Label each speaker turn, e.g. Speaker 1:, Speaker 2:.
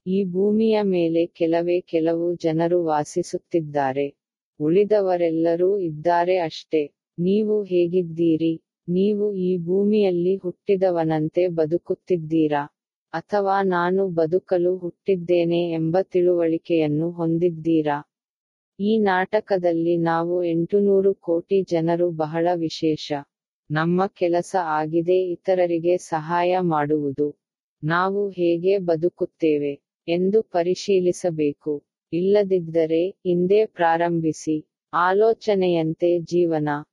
Speaker 1: ಈ ಭೂಮಿಯ ಮೇಲೆ ಕೆಲವೇ ಕೆಲವು ಜನರು ವಾಸಿಸುತ್ತಿದ್ದಾರೆ ಉಳಿದವರೆಲ್ಲರೂ ಇದ್ದಾರೆ ಅಷ್ಟೇ ನೀವು ಹೇಗಿದ್ದೀರಿ ನೀವು ಈ ಭೂಮಿಯಲ್ಲಿ ಹುಟ್ಟಿದವನಂತೆ ಬದುಕುತ್ತಿದ್ದೀರಾ ಅಥವಾ ನಾನು ಬದುಕಲು ಹುಟ್ಟಿದ್ದೇನೆ ಎಂಬ ತಿಳುವಳಿಕೆಯನ್ನು ಹೊಂದಿದ್ದೀರಾ ಈ ನಾಟಕದಲ್ಲಿ ನಾವು ಎಂಟುನೂರು ಕೋಟಿ ಜನರು ಬಹಳ ವಿಶೇಷ ನಮ್ಮ ಕೆಲಸ ಆಗಿದೆ ಇತರರಿಗೆ ಸಹಾಯ ಮಾಡುವುದು ನಾವು ಹೇಗೆ ಬದುಕುತ್ತೇವೆ ಎಂದು ಪರಿಶೀಲಿಸಬೇಕು ಇಲ್ಲದಿದ್ದರೆ ಇಂದೇ ಪ್ರಾರಂಭಿಸಿ ಆಲೋಚನೆಯಂತೆ ಜೀವನ